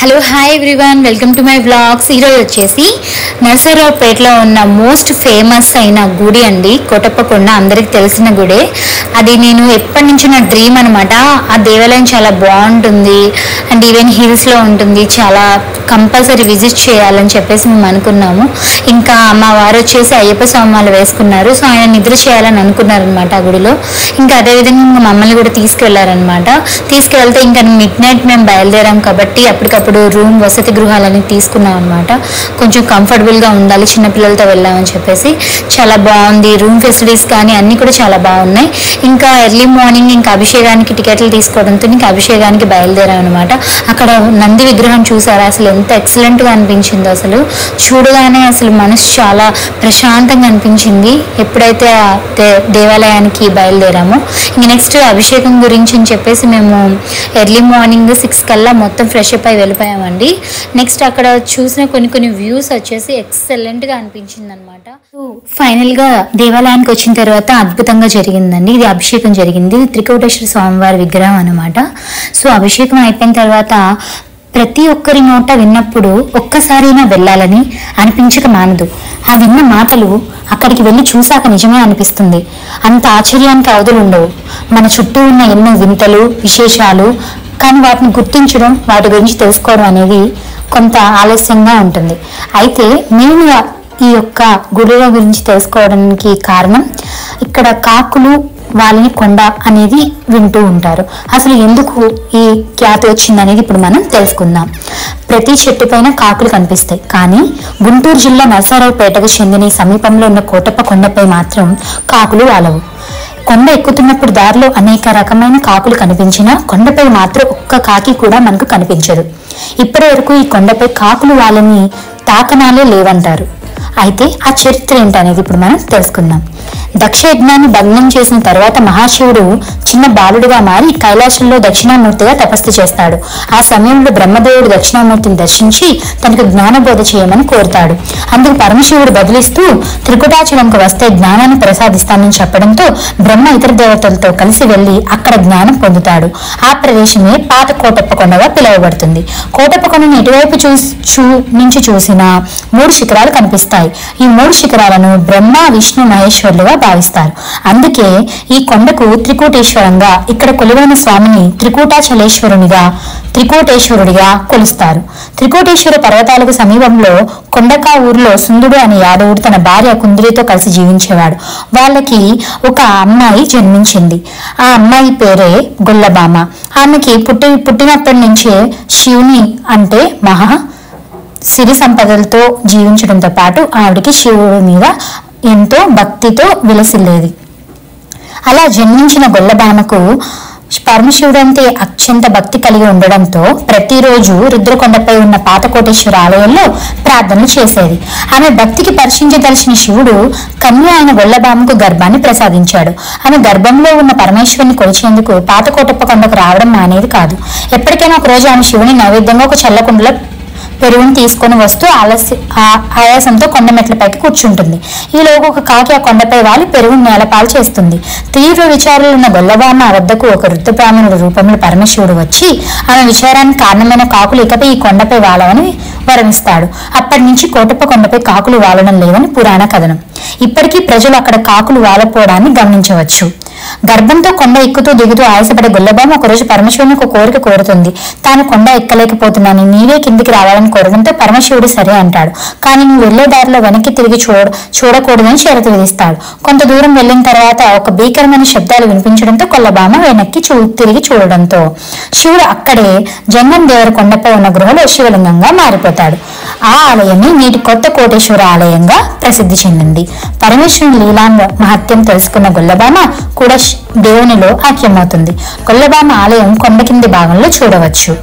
hello hi everyone welcome to my vlogs ఈరోజు వచ్చేసి నరసరావుపేటలో ఉన్న మోస్ట్ ఫేమస్ అయిన గుడి అండి కోటప్పకొండ అందరికి తెలిసిన గుడే అది నేను ఎప్పటి నుంచి నా డ్రీమ్ అనమాట ఆ దేవాలయం చాలా బాగుంటుంది అండ్ ఈవెన్ హిల్స్లో ఉంటుంది చాలా కంపల్సరీ విజిట్ చేయాలని చెప్పేసి మేము అనుకున్నాము ఇంకా మా వారు వచ్చేసి అయ్యప్ప స్వామాలు వేసుకున్నారు సో ఆయన నిద్ర చేయాలని అనుకున్నారనమాట ఆ గుడిలో ఇంకా అదేవిధంగా ఇంకా మమ్మల్ని కూడా తీసుకెళ్లారనమాట తీసుకెళ్తే ఇంకా మిడ్ నైట్ మేము బయలుదేరాం కాబట్టి అప్పటికప్పుడు రూమ్ వసతి గృహాలని తీసుకున్నాం అనమాట కొంచెం కంఫర్టబుల్గా ఉండాలి చిన్నపిల్లలతో వెళ్ళామని చెప్పేసి చాలా బాగుంది రూమ్ ఫెసిలిటీస్ కానీ అన్నీ కూడా చాలా బాగున్నాయి ఇంకా ఎర్లీ మార్నింగ్ ఇంకా అభిషేకానికి టికెట్లు తీసుకోవడంతో ఇంకా అభిషేకానికి బయలుదేరాం అనమాట అక్కడ నంది విగ్రహం చూసారా అసలు ఎంత ఎక్సలెంట్గా అనిపించిందో అసలు చూడగానే అసలు మనసు చాలా ప్రశాంతంగా అనిపించింది ఎప్పుడైతే ఆ దే- దేవాలయానికి బయలుదేరామో ఇంక నెక్స్ట్ అభిషేకం గురించి అని చెప్పేసి మేము ఎర్లీ మార్నింగ్ సిక్స్ కల్లా మొత్తం ఫ్రెష్ అప్ అయి వెళ్ళిపోయామండి నెక్స్ట్ అక్కడ చూసిన కొన్ని కొన్ని వ్యూస్ వచ్చేసి ఎక్సలెంట్గా అనిపించింది అనమాట ఫైనల్గా దేవాలయానికి వచ్చిన తర్వాత అద్భుతంగా జరిగిందండి ఇది అభిషేకం జరిగింది ఇది త్రికోటేశ్వర స్వామివారి విగ్రహం అనమాట సో అభిషేకం అయిపోయిన తర్వాత ప్రతి ఒక్కరి నోట విన్నప్పుడు ఒక్కసారైనా వెళ్ళాలని అనిపించక మానదు ఆ విన్న మాటలు అక్కడికి వెళ్ళి చూశాక నిజమే అనిపిస్తుంది అంత ఆశ్చర్యానికి అవధులు ఉండవు మన చుట్టూ ఉన్న ఎన్నో వింతలు విశేషాలు కానీ వాటిని గుర్తించడం వాటి గురించి తెలుసుకోవడం అనేది కొంత ఆలస్యంగా ఉంటుంది అయితే నేను ఈ యొక్క గుడిల గురించి తెలుసుకోవడానికి కారణం ఇక్కడ కాకులు వాళ్ళని కొండ అనేది వింటూ ఉంటారు అసలు ఎందుకు ఈ ఖ్యాతి వచ్చింది అనేది ఇప్పుడు మనం తెలుసుకుందాం ప్రతి చెట్టు పైన కాకులు కనిపిస్తాయి కానీ గుంటూరు జిల్లా నరసరావుపేటకు చెందిన ఈ సమీపంలో ఉన్న కోటప్ప కొండపై మాత్రం కాకులు వాలవు కొండ ఎక్కుతున్నప్పుడు దారిలో అనేక రకమైన కాకులు కనిపించినా కొండపై మాత్రం ఒక్క కాకి కూడా మనకు కనిపించదు ఇప్పటి వరకు ఈ కొండపై కాకులు వాళ్ళని తాకనాలే లేవంటారు అయితే ఆ చరిత్ర ఏంటనేది ఇప్పుడు మనం తెలుసుకుందాం దక్ష యజ్ఞాన్ని భగ్నం చేసిన తర్వాత మహాశివుడు చిన్న బాలుడిగా మారి కైలాసంలో దక్షిణామూర్తిగా తపస్సు చేస్తాడు ఆ సమయంలో బ్రహ్మదేవుడు దక్షిణామూర్తిని దర్శించి తనకు జ్ఞానబోధ చేయమని కోరుతాడు అందుకు పరమశివుడు బదిలిస్తూ త్రికుటాచలంకు వస్తే జ్ఞానాన్ని ప్రసాదిస్తానని చెప్పడంతో బ్రహ్మ ఇతర దేవతలతో కలిసి వెళ్లి అక్కడ జ్ఞానం పొందుతాడు ఆ ప్రదేశమే పాత కోటప్ప కొండగా పిలువబడుతుంది కోటప్ప కొండను ఎటువైపు చూసి చూ నుంచి చూసినా మూడు శిఖరాలు కనిపిస్తాయి ఈ మూడు శిఖరాలను బ్రహ్మ విష్ణు మహేశ్వరులుగా భావిస్తారు అందుకే ఈ కొండకు త్రికూటేశ్వరంగా ఇక్కడ కొలువైన స్వామిని త్రికూటాచలేశ్వరునిగా త్రికోటేశ్వరుడిగా కొలుస్తారు త్రికోటేశ్వర పర్వతాలకు సమీపంలో కొండకా ఊరిలో సుందుడు అనే యాదవుడు తన భార్య కుందిరితో కలిసి జీవించేవాడు వాళ్ళకి ఒక అమ్మాయి జన్మించింది ఆ అమ్మాయి పేరే గొల్లబామ ఆమెకి పుట్టి పుట్టినప్పటి నుంచే శివుని అంటే మహా సిరి సంపదలతో జీవించడంతో పాటు ఆవిడకి శివుడి మీద ఎంతో భక్తితో విలసిల్లేది అలా జన్మించిన గొల్లబామకు పరమశివుడు అంటే అత్యంత భక్తి కలిగి ఉండడంతో ప్రతిరోజు రుద్రకొండపై ఉన్న పాతకోటేశ్వర ఆలయంలో ప్రార్థనలు చేసేది ఆమె భక్తికి పరిశీలించదలిచిన శివుడు కన్య అయిన గొల్లబామకు గర్భాన్ని ప్రసాదించాడు ఆమె గర్భంలో ఉన్న పరమేశ్వరుని కొలిచేందుకు పాతకోటప్ప కొండకు రావడం మానేది కాదు ఎప్పటికైనా ఒక రోజు ఆమె శివుని నైవేద్యంగా ఒక చల్లకుండలో పెరుగుని తీసుకొని వస్తూ ఆలస్య ఆ- ఆయాసంతో కొండ మెట్లపైకి కూర్చుంటుంది ఈలోగా ఒక కాకి ఆ కొండపై వాలి పెరుగుని నేలపాలు చేస్తుంది తీవ్ర విచారాలు ఉన్న గొల్లబామ వద్దకు ఒక రుద్రబ్రాహ్మణుడి రూపంలో పరమశివుడు వచ్చి ఆమె విచారానికి కారణమైన కాకులు ఇకపై ఈ కొండపై వాలవని వరమిస్తాడు అప్పటి నుంచి కోటప్ప కొండపై కాకులు వాలడం లేదని పురాణ కథనం ఇప్పటికీ ప్రజలు అక్కడ కాకులు వాలపోవడాన్ని గమనించవచ్చు గర్భంతో కొండ ఎక్కుతూ దిగుతూ ఆయాసపడే గొల్లబామ ఒకరోజు పరమశివుని ఒక కోరిక కోరుతుంది తాను కొండ ఎక్కలేకపోతున్నాను నీవే కిందికి రావాలని కోరడంతో పరమశివుడు సరే అంటాడు కానీ నువ్వు వెళ్లే దారిలో వెనక్కి తిరిగి చూడ చూడకూడదని షరతు విధిస్తాడు కొంత దూరం వెళ్ళిన తర్వాత ఒక భీకరమైన శబ్దాలు వినిపించడంతో కొల్లబామ వెనక్కి చూ తిరిగి చూడడంతో శివుడు అక్కడే జన్మం దేవర కొండపై ఉన్న గృహలో శివలింగంగా మారిపోతాడు ఆ ఆలయమే నేటి కొత్త కోటేశ్వర ఆలయంగా ప్రసిద్ధి చెందింది పరమేశ్వరుని లీలా మహత్యం తెలుసుకున్న గొల్లబామ కూడా శ్- దేవునిలో ఐక్యమవుతుంది గొల్లబామ ఆలయం కొండ కింది భాగంలో చూడవచ్చు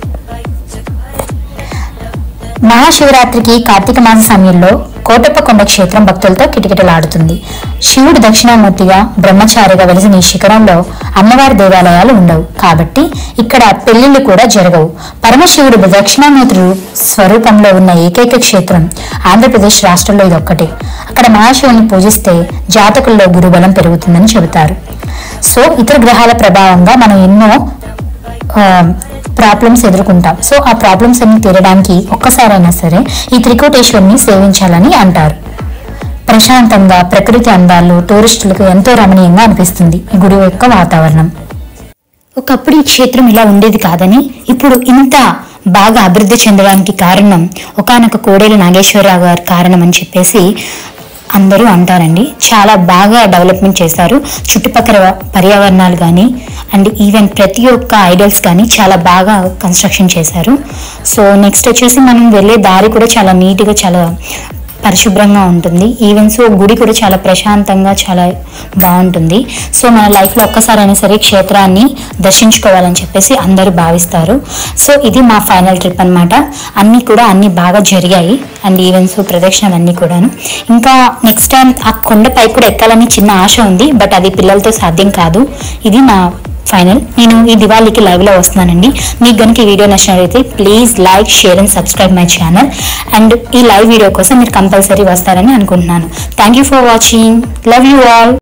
మహాశివరాత్రికి కార్తీక మాస సమయంలో కోటప్ప కొండ క్షేత్రం భక్తులతో కిటకిటలాడుతుంది శివుడు దక్షిణామూర్తిగా బ్రహ్మచారిగా వెలిసిన ఈ శిఖరంలో అమ్మవారి దేవాలయాలు ఉండవు కాబట్టి ఇక్కడ పెళ్లిళ్లు కూడా జరగవు పరమశివుడు దక్షిణామూర్తి స్వరూపంలో ఉన్న ఏకైక క్షేత్రం ఆంధ్రప్రదేశ్ రాష్ట్రంలో ఇది ఒక్కటే అక్కడ మహాశివుని పూజిస్తే జాతకుల్లో గురుబలం పెరుగుతుందని చెబుతారు సో ఇతర గ్రహాల ప్రభావంగా మనం ఎన్నో ఆ, ప్రాబ్లమ్స్ ఎదుర్కొంటాం సో ఆ ప్రాబ్లమ్స్ అన్ని తీరడానికి ఒక్కసారైనా సరే ఈ త్రికోటేశ్వరిని సేవించాలని అంటారు ప్రశాంతంగా ప్రకృతి అందాలు టూరిస్టులకు ఎంతో రమణీయంగా అనిపిస్తుంది ఈ గుడి యొక్క వాతావరణం ఒకప్పుడు ఈ క్షేత్రం ఇలా ఉండేది కాదని ఇప్పుడు ఇంత బాగా అభివృద్ధి చెందడానికి కారణం ఒకానొక కోడేలు నాగేశ్వరరావు గారు కారణం అని చెప్పేసి అందరూ అంటారండి చాలా బాగా డెవలప్మెంట్ చేశారు చుట్టుపక్కల పర్యావరణాలు కానీ అండ్ ఈవెన్ ప్రతి ఒక్క ఐడల్స్ కానీ చాలా బాగా కన్స్ట్రక్షన్ చేశారు సో నెక్స్ట్ వచ్చేసి మనం వెళ్ళే దారి కూడా చాలా నీట్గా చాలా పరిశుభ్రంగా ఉంటుంది ఈవెన్ సో గుడి కూడా చాలా ప్రశాంతంగా చాలా బాగుంటుంది సో మన లైఫ్లో ఒక్కసారైనా సరే క్షేత్రాన్ని దర్శించుకోవాలని చెప్పేసి అందరూ భావిస్తారు సో ఇది మా ఫైనల్ ట్రిప్ అన్నమాట అన్నీ కూడా అన్నీ బాగా జరిగాయి అండ్ ఈవెంట్స్ ప్రదక్షిణలు అన్నీ కూడాను ఇంకా నెక్స్ట్ టైం ఆ కొండపై కూడా ఎక్కాలని చిన్న ఆశ ఉంది బట్ అది పిల్లలతో సాధ్యం కాదు ఇది నా ఫైనల్ నేను ఈ దివాళీకి లైవ్ లో వస్తున్నానండి మీకు కనుక ఈ వీడియో నచ్చినట్లయితే please like share and subscribe my channel and ఈ లైవ్ వీడియో కోసం మీరు కంపల్సరీ వస్తారని అనుకుంటున్నాను thank you for watching love you all